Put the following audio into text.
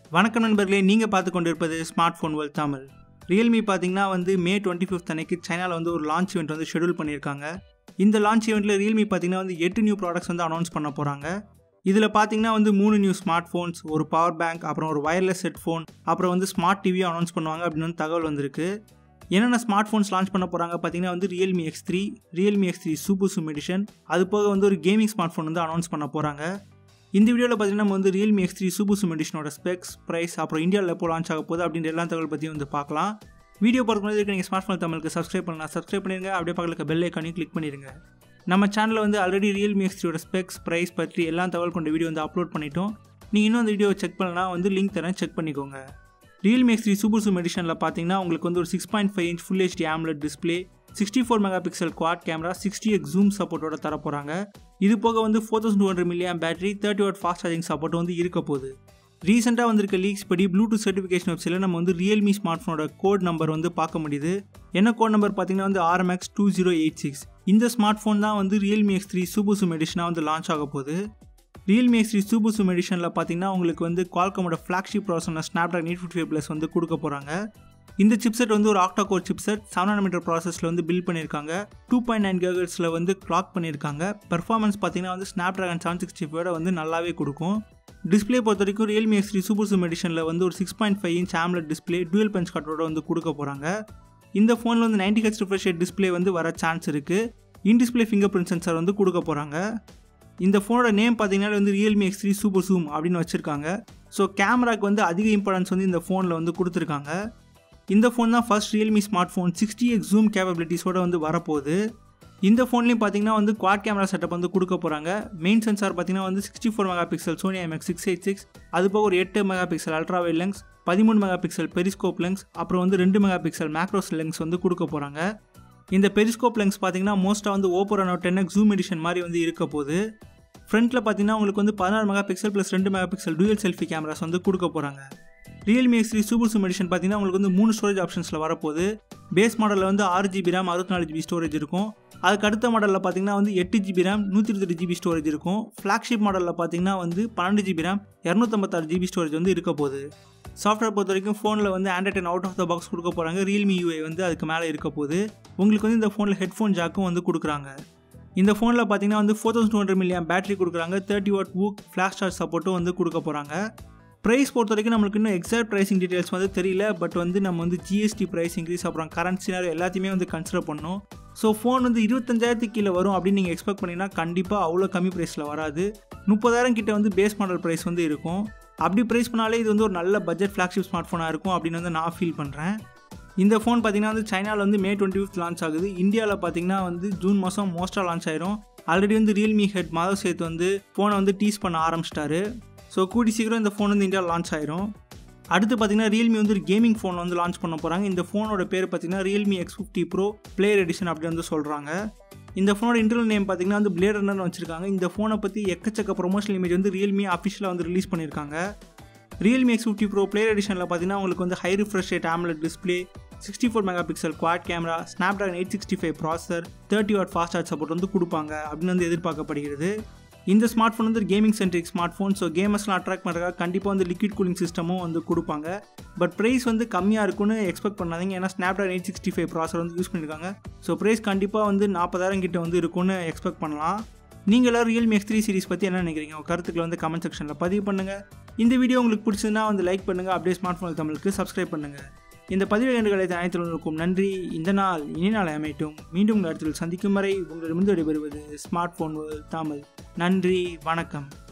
வணக்கம் நண்பர்களே நீங்கள் பார்த்து கொண்டிருப்பது smart phone world Tamil Realme பார்த்தீங்கன்னா வந்து மே டுவெண்ட்டி ஃபிஃப்த் அன்னைக்கு சைனாவில் வந்து ஒரு லான்ச் ஈவெண்ட் வந்து ஷெடியூல் பண்ணியிருக்காங்க இந்த லான்ச் ஈவெண்ட்டில் ரியல்மி பார்த்தீங்கன்னா வந்து எட்டு நியூ ப்ராடக்ட்ஸ் வந்து அனௌன்ஸ் பண்ண போகிறாங்க இதில் பார்த்தீங்கன்னா வந்து மூணு நியூ ஸ்மார்ட் ஃபோன்ஸ் ஒரு பவர் பேங்க் அப்புறம் ஒரு வயர்லெஸ் ஹெட்ஃபோன் அப்புறம் வந்து ஸ்மார்ட் டிவியும் அனௌன்ஸ் பண்ணுவாங்க அப்படின்னு வந்து தகவல் வந்திருக்கு என்னென்ன ஸ்மார்ட் ஃபோன்ஸ் லான்ச் பண்ண போகிறாங்க பார்த்தீங்கன்னா வந்து Realme X three Realme X three super zoom edition அது போக வந்து ஒரு கேமிங் ஸ்மார்ட் ஃபோன் வந்து அனௌன்ஸ் பண்ண போகிறாங்க இந்த வீடியோவில் பார்த்தீங்கன்னா நம்ம வந்து Realme X three super zoom எடிஷனோட ஸ்பெக்ஸ் ப்ரைஸ் அப்புறம் இந்தியாவில் எப்போ லான்ச் ஆக போகுது அப்படின்ற எல்லா தகவல் பற்றியும் வந்து பார்க்கலாம் வீடியோ பார்க்கும்போது நீங்கள் ஸ்மார்ட் ஃபோன் தமிழுக்கு சப்ஸ்கிரைப் பண்ணலாம் சப்ஸ்கிரைப் பண்ணிருங்க அப்படியே பக்கத்தில் பெல் ஐக்கானையும் கிளிக் பண்ணிடுங்க நம்ம சேனலில் வந்து ஆல்ரெடி ரியல்மி எக்ஸ் த்ரீயோட ஸ்பெக்ஸ் ப்ரைஸ் பற்றி எல்லா தகவல் கொண்ட வீடியோ வந்து அப்லோட் பண்ணிட்டோம் நீங்கள் இன்னும் அந்த வீடியோ செக் பண்ணலாம் வந்து லிங்க் தரேன் செக் பண்ணிக்கோங்க Realme X three super zoom எடிஷனில் பார்த்தீங்கன்னா உங்களுக்கு வந்து ஒரு six point five inch full HD AMOLED display sixty four mega pixel quad camera sixty X zoom சப்போர்ட்டோட தர போகிறாங்க இது போக வந்து four thousand two hundred milliamp battery thirty watt fast charging support வந்து இருக்க போகுது ரீசெண்டாக வந்திருக்க லீக்ஸ் படி ப்ளூடூத் சர்டிஃபிகேஷன் வெப்சைட்டில் நம்ம வந்து ரியல்மி ஸ்மார்ட் ஃபோனோட கோட் நம்பர் வந்து பார்க்க முடியுது என்ன கோட் நம்பர் பார்த்தீங்கன்னா வந்து RMX two zero eight six இந்த ஸ்மார்ட் ஃபோன் தான் வந்து Realme X three super zoom எடிஷனாக வந்து லான்ச் ஆக போகுது Realme X three super zoom எடிஷனில் பார்த்தீங்கன்னா உங்களுக்கு வந்து குவால்கமோட ஃப்ளாக்ஷிப் ப்ராசஸான Snapdragon eight fifty five plus வந்து கொடுக்க போகிறாங்க இந்த சிப்செட் வந்து ஒரு octa core chipset seven nanometer ப்ராசஸில் வந்து பில்ட் பண்ணியிருக்காங்க டூ பாயிண்ட் நைன் கேகர்ஸில் வந்து கிளாக் பண்ணியிருக்காங்க பெர்ஃபார்மன்ஸ் பார்த்தீங்கன்னா வந்து ஸ்னாப் ட்ராகன் செவன் சிக்ஸ்டி ஃபைவோட வந்து நல்லாவே கொடுக்கும் டிஸ்பிளே பொறுத்த வரைக்கும் Realme X three super zoom எடிஷனில் வந்து ஒரு six point five inch AMOLED display dual punch கார்டோட வந்து கொடுக்க போகிறாங்க இந்த ஃபோனில் வந்து நைன்டி ஹெச் ரிஃப்ரெஷ் டிஸ்பிளே வந்து வர சான்ஸ் இருக்குது in display fingerprint sensor வந்து கொடுக்க போகிறாங்க இந்த ஃபோனோட நேம் பார்த்தீங்கன்னா வந்து Realme X three super zoom அப்படின்னு வச்சுருக்காங்க ஸோ கேமராக்கு வந்து அதிக இம்பார்ட்டன்ஸ் வந்து இந்த ஃபோனில் வந்து கொடுத்துருக்காங்க இந்த ஃபோன் தான் first Realme smart phone sixty X zoom கேப்பபிலிட்டிஸோட வந்து வரப்போகுது இந்த ஃபோன்லேயும் பார்த்தீங்கன்னா வந்து குவாட் கேமரா செட்டப் வந்து கொடுக்க போகிறாங்க மெயின் சென்சார் பார்த்தீங்கன்னா வந்து sixty four mega pixel Sony MX six eight six அது போக ஒரு எட்டு mega pixel ultra wide lens பதிமூணு மெகா பிக்சல் பெரிஸ்கோப் லென்ஸ் அப்புறம் வந்து ரெண்டு மெகா பிக்சல் மேக்ரோஸ் லென்ஸ் வந்து கொடுக்க போகிறாங்க இந்த பெரிஸ்கோப் லென்ஸ் பார்த்தீங்கன்னா மோஸ்ட்டாக வந்து Oppo Reno ten X zoom edition மாதிரி வந்து இருக்க போகுது ஃப்ரண்ட்டில் பார்த்தீங்கன்னா உங்களுக்கு வந்து பதினாறு மெகா பிக்சல் ப்ளஸ் ரெண்டு mega pixel dual selfie cameras வந்து கொடுக்க போகிறாங்க Realme X three super zoom edition பார்த்தீங்கன்னா உங்களுக்கு வந்து மூணு ஸ்டோரேஜ் ஆப்ஷன்ஸில் வரப்போகுது பேஸ் மாடலில் வந்து ஆறு ஜிபி ரேம் அறுபத்தி நாலு ஜிபி ஸ்டோரேஜ் இருக்கும் அதுக்கு அடுத்த மாடலில் பார்த்தீங்கன்னா வந்து எட்டு ஜிபி ரேம் நூற்றி இருபத்தெட்டு ஜிபி ஸ்டோரேஜ் இருக்கும் ஃப்ளாக்ஷிப் மாடலில் பார்த்தீங்கன்னா வந்து பன்னெண்டு ஜிபி ரேம் இரநூத்தம்பத்தாறு ஜிபி ஸ்டோரேஜ் வந்து இருக்க போகுது சாஃப்ட்வேர் பொறுத்த வரைக்கும் ஃபோனில் வந்து Android ten out of the box கொடுக்க போகிறாங்க ரியல்மி யூஐ வந்து அதுக்கு மேலே இருக்க போகுது உங்களுக்கு வந்து இந்த ஃபோனில் ஹெட்ஃபோன் ஜாக்கும் வந்து கொடுக்குறாங்க இந்த ஃபோனில் பார்த்தீங்கன்னா வந்து four thousand two hundred milliamp battery கொடுக்குறாங்க thirty watt VOOC flash charge சப்போர்ட்டும் வந்து கொடுக்க போகிறாங்க ப்ரைஸ் பொறுத்த வரைக்கும் நம்மளுக்கு இன்னும் எக்ஸாக்ட் ப்ரைஸிங் டீட்டெயில்ஸ் வந்து தெரியல பட் வந்து நம்ம வந்து ஜிஎஸ்டி ப்ரைஸ் இன்க்ரீஸ் அப்புறம் கரன்சினார் எல்லாத்தையுமே வந்து கன்சிடர் பண்ணோம் ஸோ ஃபோன் வந்து இருபத்தஞ்சாயிரத்துக்கு கீழே வரும் அப்படின்னு நீங்கள் எக்ஸ்பெக்ட் பண்ணிங்கன்னா கண்டிப்பாக அவ்வளோ கம்மி ப்ரைஸில் வராது முப்பதாயிரம் கிட்ட வந்து பேஸ் மாடல் ப்ரைஸ் வந்து இருக்கும் அப்படி ப்ரைஸ் பண்ணாலே இது வந்து ஒரு நல்ல பட்ஜெட் ஃப்ளாக்ஷிப் ஸ்மார்ட் ஃபோனாக இருக்கும் அப்படின்னு வந்து நான் ஃபீல் பண்ணுறேன் இந்த ஃபோன் பார்த்தீங்கன்னா வந்து சைனாவில் வந்து மே டுவெண்ட்டி ஃபிஃப்த் லான்ச் ஆகுது இந்தியாவில் பார்த்தீங்கன்னா வந்து ஜூன் மாதம் மோஸ்ட்டாக லான்ச் ஆயிரும் ஆல்ரெடி வந்து ரியல்மி ஹெட் மாதவ் சேத் வந்து ஃபோனை வந்து டீஸ் பண்ண ஆரம்பிச்சிட்டாரு ஸோ கூடி சீக்கிரம் இந்த ஃபோன் வந்து இந்தியாவில் லான்ச் ஆயிரும் அடுத்து பார்த்தீங்கன்னா ரியல்மி வந்து ஒரு கேமிங் ஃபோன் வந்து லான்ச் பண்ண போகிறாங்க இந்த ஃபோனோட பேர் பார்த்தீங்கன்னா Realme X fifty pro player edition அப்படி வந்து சொல்கிறாங்க இந்த ஃபோனோட இன்டர்னல் நேம் பார்த்தீங்கன்னா வந்து பிளேட் ரன்னர்னு வச்சிருக்காங்க இந்த ஃபோனை பற்றி எக்கச்சக்க ப்ரொமோஷனல் இமேஜ் வந்து ரியல்மி அஃபிஷியலாக வந்து ரிலீஸ் பண்ணியிருக்காங்க Realme X fifty pro player எடிஷனில் பார்த்தீங்கன்னா உங்களுக்கு வந்து high refresh rate AMOLED display sixty four mega pixel quad camera Snapdragon eight sixty five processor thirty watt fast charge support வந்து கொடுப்பாங்க அப்படின்னு வந்து எதிர்பார்க்கப்படுகிறது இந்த ஸ்மார்ட் ஃபோன் வந்து gaming centric smart phone so கேமர்ஸ்லாம் அட்ராக்ட் பண்ணுறதுக்காக கண்டிப்பாக வந்து லிக்விட் கூலிங் சிஸ்டமும் வந்து கொடுப்பாங்க பட் ப்ரைஸ் வந்து கம்மியாக இருக்கும்னு எக்ஸ்பெக்ட் பண்ணாதீங்க ஏன்னா Snapdragon eight sixty five processor வந்து யூஸ் பண்ணியிருக்காங்க ஸோ ப்ரைஸ் கண்டிப்பாக வந்து நாற்பதாயிரம் கிட்ட வந்து இருக்கும்னு எக்ஸ்பெக்ட் பண்ணலாம் நீங்கள் எல்லோரும் ரியல்மி எக்ஸ் த்ரீ சீரிஸ் பற்றி என்ன நினைக்கிறீங்க உங்கள் கருத்துக்களை வந்து கமெண்ட் செக்ஷனில் பதிவு பண்ணுங்கள் இந்த வீடியோ உங்களுக்கு பிடிச்சதுன்னா வந்து லைக் பண்ணுங்கள் அப்படியே ஸ்மார்ட் ஃபோன் தமிழுக்கு சப்ஸ்கிரைப் பண்ணுங்கள் இந்த பதிவு கண்டுகளை அனைத்துக்கும் நன்றி இந்த நாள் இனி நாள் அமையட்டும் மீண்டும் உங்கள் இடத்தில் சந்திக்கும் வரை உங்களிடமிருந்து விடைபெறுவது ஸ்மார்ட் ஃபோன் தமிழ் நன்றி வணக்கம்